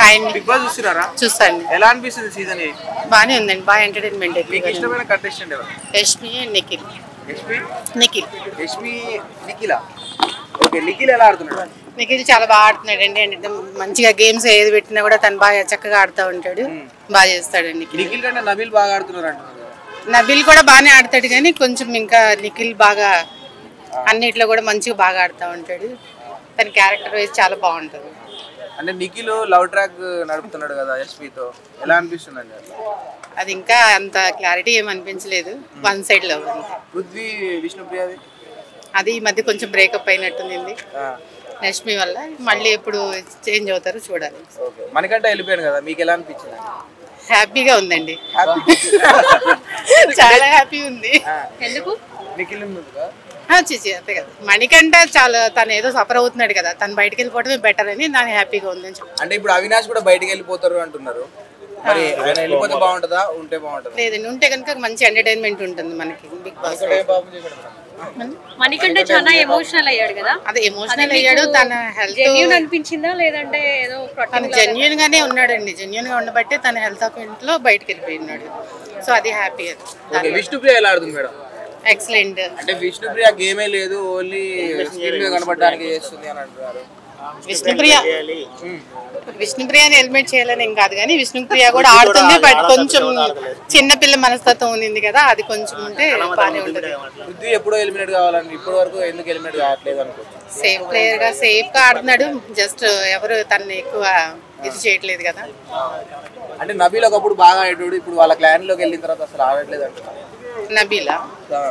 ఆయన big boss చూస్తున్నారా చూస్తాను ఎలా అనిపిస్తుంది సీజన్ ఎయిట్ బాగానే ఉందండి బాగా ఎంటర్టైన్మెంట్ మీకు ఎక్కువ ఇష్టమైన కంటెస్టెంట్ ఎవరు యష్మి అండ్ నిఖిల్ యష్మి నిఖిల్ యష్మి నిఖిల ఓకే నిఖిల్ ఎలా ఆడుతున్నాడు నిఖిల్ చాలా బాగా ఆడుతున్నాడు అండి అంటే మంచిగా గేమ్స్ ఏది పెట్టినా కూడా తను బాగా చక్కగా ఆడుతూ ఉంటాడు బాగా చేస్తాడండి నిఖిల్ నిఖిల్ కంటే నబీల్ బాగా ఆడుతున్నారు అంటున్నారు కదా. నబిల్ కూడా బాగానే ఆడతాడు కానీ కొంచెం ఇంకా నిఖిల్ బాగా అన్నిట్లో కూడా మంచిగా బాగా ఆడుతూ ఉంటాడు తన క్యారెక్టర్ వైజ్ చాలా బాగుంటుంది అంటే నిఖిల్ లవ్ ట్రాక్ నడుపుతున్నాడు కదా యష్మితో ఎలా అనిపిస్తుంది అండి అట్లా అది ఇంకా అంత క్లారిటీ ఏం అనిపించలేదు వన్ సైడ్ లో ఉంది పృథ్వీ విష్ణుప్రియది అది ఈ మధ్య కొంచెం బ్రేకప్ అయినట్టుంది ఆ, రష్మి వల్ల మళ్ళీ ఎప్పుడు చేంజ్ అవుతారో చూడాలి ఓకే మనకంటే వెళ్ళిపోయాను కదా మీకు ఎలా అనిపించింది హ్యాపీగా ఉందండి హ్యాపీ చాలా హ్యాపీ ఉంది ఎందుకు నిఖిల్ ఉంది కదా ఆ, చిచి అంతే కదా మణికంట చాలా తను ఏదో సఫర్ అవుతున్నాడు కదా తను బయటకు వెళ్ళిపోవడమే బెటర్ అని దాని హ్యాపీగా ఉందని చెప్పి అంటే ఇప్పుడు అవినాష్ కూడా బయటికి వెళ్ళిపోతారు అంటున్నారు మరి ఆయన వెళ్ళిపోతే బాగుంటుందా ఉంటే బాగుంటుందా లేదండి ఉంటే కనుక మంచి ఎంటర్టైన్మెంట్ ఉంటుంది మనకి బిగ్ బాస్ ఏం పాపం చేశాడు మేడం? మనకంటే చాలా ఎమోషనల్ అయ్యాడు కదా అదే ఎమోషనల్ అయ్యాడు తన హెల్త్ జెన్యున్ అనిపించిందా లేదంటే ఏదో తను జెన్యున్ గానే ఉన్నాడండి జెన్యున్ గా ఉండబట్టే తన హెల్త్ ఆఫ్ ఇంట్లో బయటకు వెళ్ళిపోయినాడు సో అది హ్యాపీ ఓకే విష్ణుప్రియ ఎలా ఆడుతుంది మేడం ఎక్సలెంట్ అంటే విష్ణుప్రియ గేమే లేదు ఓన్లీ స్క్రీన్ మీద కనబడడానికి చేస్తుంది అని అంటున్నారు విష్ణుప్రియ విష్ణుప్రియని హెల్మెట్ చేయాలని ఏం కాదు కానీ విష్ణుప్రియ కూడా ఆడుతుంది బట్ కొంచెం చిన్నపిల్ల మనస్తత్వం ఉంది కదా అది కొంచెం ఉంటే బాగానే ఉంటుంది పృథ్వీ ఎప్పుడో ఎలిమినేట్ కావాలని ఇప్పటి వరకు ఎందుకు ఎలిమినేట్ కావట్లేదు అనుకోవచ్చు సేఫ్ ప్లేయర్ గా సేఫ్ గా ఆడుతున్నాడు జస్ట్ ఎవరు తనని ఎక్కువ ఇది చేయట్లేదు కదా అంటే నబీల్ ఒకప్పుడు బాగా ఆడేటోడు ఇప్పుడు వాళ్ళ క్లాన్ లోకి వెళ్ళిన తర్వాత అసలు ఆడట్లేదు అంటున్నారు నబీలా ఆ.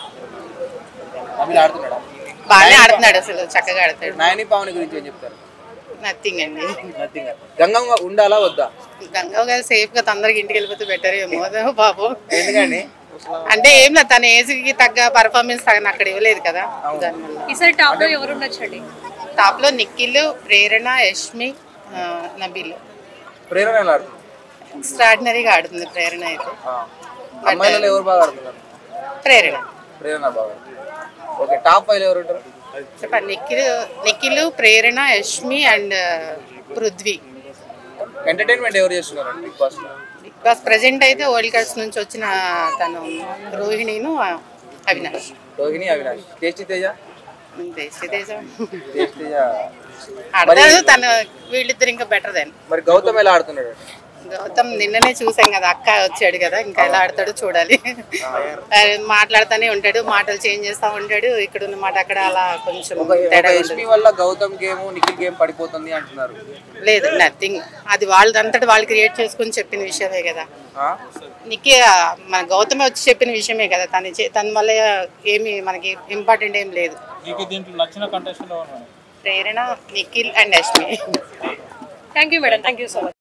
నబీల్ ఆడుతున్నాడా బాగానే ఆడుతున్నాడు అసలు చక్కగా ఆడతాడు నాయని పావని గురించి ఏం చెప్తారు నథింగ్ అండి నథింగ్ గంగమ్మ ఉండాలా వద్దా గంగవ్ గారు సేఫ్ గా తొందరగా ఇంటికి వెళ్ళిపోతే బెటర్ ఏమో అదో బాబు ఎందుకండి అంటే ఏం లేదు తన ఏజ్ కి తగ్గ పర్ఫార్మెన్స్ తగ్గ అక్కడ ఇవ్వలేదు కదా దానివల్ల ఈసారి టాప్ లో ఎవరు ఉండొచ్చండి టాప్ లో నిఖిల్ ప్రేరణ యష్మి ఆ, నబీల్ ప్రేరణ ఎలా ఆడుతుంది ఎక్స్ట్రాడినరీగా ఆడుతుంది ప్రేరణ అయితే ఆ. అమ్మాయిలలో ఎవరు బాగా ఆడుతున్నారు ప్రేరణ ప్రేరణ బాగా ఓకే టాప్ ఫైవ్ ఎవరు ఉంటారు చెప్పండి నిఖిల్ నిఖిల్ ప్రేరణ యష్మి అండ్ పృథ్వీ ఎంటర్టైన్మెంట్ ఎవరు చేస్తున్నారు బిగ్ బాస్ లో బిగ్ బాస్ ప్రెసెంట్ అయితే వరల్డ్ కప్స్ నుంచి వచ్చిన తను రోహిణిను ఆ, అవినాష్ రోహిణి అవినాష్ టేస్టీ తేజ దేశీ దేశం టేస్టీ తేజ ఆడతాడు తను వీళ్ళిద్దరు ఇంకా బెటర్ దెన్ మరి గౌతమ్ ఎలా ఆడుతున్నాడు గౌతమ్ నిన్ననే చూసాం కదా అక్క వచ్చాడు కదా ఇంకా ఎలా ఆడతాడో చూడాలి ఆయన మాట్లాడుతూనే ఉంటాడు మాటలు చేంజ్ చేస్తా ఉంటాడు ఇక్కడ ఉన్న మాట అక్కడ అలా కొంచెం తేడా ఉంటుంది ఎస్పీ వల్ల గౌతమ్ గేమ్ నిఖిల్ గేమ్ పడిపోతుంది అంటున్నారు లేదు నథింగ్ అది వాళ్ళదంతటి వాళ్ళు క్రియేట్ చేసుకుని చెప్పిన విషయమే కదా ఆ? నీకే మన గౌతమే వచ్చి చెప్పిన విషయమే కదా తన చే- తన వల్ల ఏమి మనకి ఇంపార్టెంట్ ఏం లేదు మీకు దీంట్లో నచ్చిన కంటెస్టెంట్ ఎవరు madam Prerana Nikhil and Yashmi thank you madam thank you so much